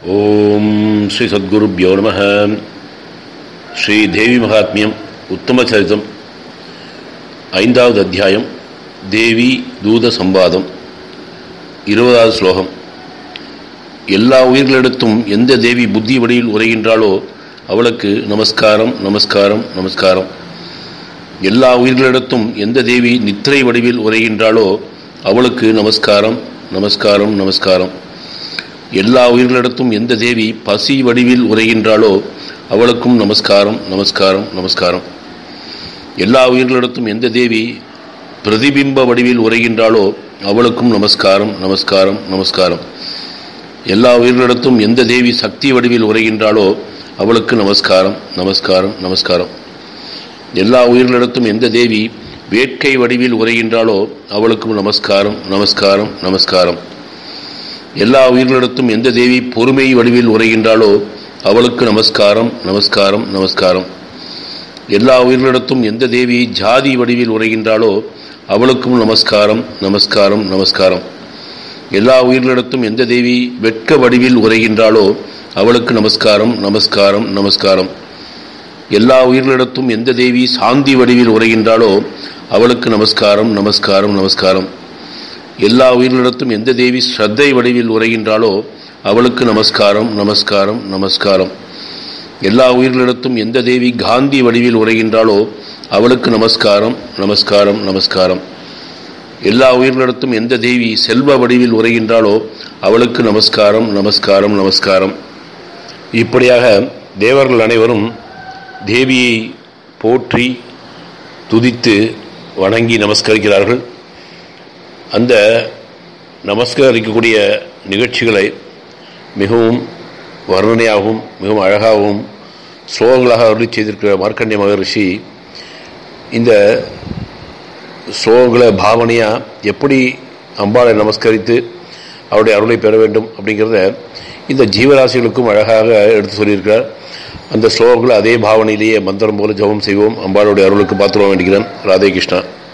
ஓம் ஸ்ரீ சத்குருப்யோ நம ஸ்ரீ தேவி மகாத்மியம் உத்தம சரிதம் ஐந்தாவது அத்தியாயம் தேவி தூத சம்பாதம் இருபதாவது ஸ்லோகம் எல்லா உயிர்களிடத்தும் எந்த தேவி புத்தி வடிவில் உரைகின்றாளோ அவளுக்கு நமஸ்காரம் நமஸ்காரம் நமஸ்காரம் எல்லா உயிர்களிடத்தும் எந்த தேவி நித்திரை வடிவில் உரைகின்றாளோ அவளுக்கு நமஸ்காரம் நமஸ்காரம் நமஸ்காரம் எல்லா உயிர்களிடத்தும் எந்த தேவி பசி வடிவில் உரைகின்றாளோ அவளுக்கும் நமஸ்காரம் நமஸ்காரம் நமஸ்காரம் எல்லா உயிர்களிடத்தும் எந்த தேவி பிரதிபிம்ப வடிவில் உரைகின்றாளோ அவளுக்கும் நமஸ்காரம் நமஸ்காரம் நமஸ்காரம் எல்லா உயிர்களிடத்தும் எந்த தேவி சக்தி வடிவில் உரைகின்றாளோ அவளுக்கு நமஸ்காரம் நமஸ்காரம் நமஸ்காரம் எல்லா உயிர்களிடத்தும் எந்த தேவி வேட்கை வடிவில் உரைகின்றாளோ அவளுக்கும் நமஸ்காரம் நமஸ்காரம் நமஸ்காரம் எல்லா உயிர்களிடத்தும் எந்த தேவி பொறுமை வடிவில் உரைகின்றாளோ அவளுக்கு நமஸ்காரம் நமஸ்காரம் நமஸ்காரம் எல்லா உயிர்களிடத்தும் எந்த தேவி ஜாதி வடிவில் உரைகின்றாளோ அவளுக்கும் நமஸ்காரம் நமஸ்காரம் நமஸ்காரம் எல்லா உயிர்களிடத்தும் எந்த தேவி வெட்க வடிவில் உரைகின்றாளோ அவளுக்கு நமஸ்காரம் நமஸ்காரம் நமஸ்காரம் எல்லா உயிர்களிடத்தும் எந்த தேவி சாந்தி வடிவில் உரைகின்றாளோ அவளுக்கு நமஸ்காரம் நமஸ்காரம் நமஸ்காரம் எல்லா உயிர்களிடத்தும் எந்த தேவி ஸ்ரத்தை வடிவில் உரைகின்றாளோ அவளுக்கு நமஸ்காரம் நமஸ்காரம் நமஸ்காரம் எல்லா உயிர்களிடத்தும் எந்த தேவி காந்தி வடிவில் உரைகின்றாளோ அவளுக்கு நமஸ்காரம் நமஸ்காரம் நமஸ்காரம் எல்லா உயிர்களிடத்தும் எந்த தேவி செல்வ வடிவில் உரைகின்றாளோ அவளுக்கு நமஸ்காரம் நமஸ்காரம் நமஸ்காரம் இப்படியாக தேவர்கள் அனைவரும் தேவியை போற்றி துதித்து வணங்கி நமஸ்கரிக்கிறார்கள் அந்த நமஸ்கரிக்கக்கூடிய நிகழ்ச்சிகளை மிகவும் வர்ணனையாகவும் மிகவும் அழகாகவும் ஸ்லோகங்களாக அருளி செய்திருக்கிற மார்க்கண்டிய மகரிஷி இந்த ஸ்லோகங்களை பாவனையாக எப்படி அம்பாளை நமஸ்கரித்து அவருடைய அருளை பெற வேண்டும் அப்படிங்கிறத இந்த ஜீவராசிகளுக்கும் அழகாக எடுத்து சொல்லியிருக்கிறார் அந்த ஸ்லோகங்களை அதே பாவனையிலேயே மந்திரம் போல ஜபம் செய்வோம் அம்பாளுடைய அருளுக்கு பார்த்துருவோம் வேண்டிக்கிறேன் ராதே கிருஷ்ணா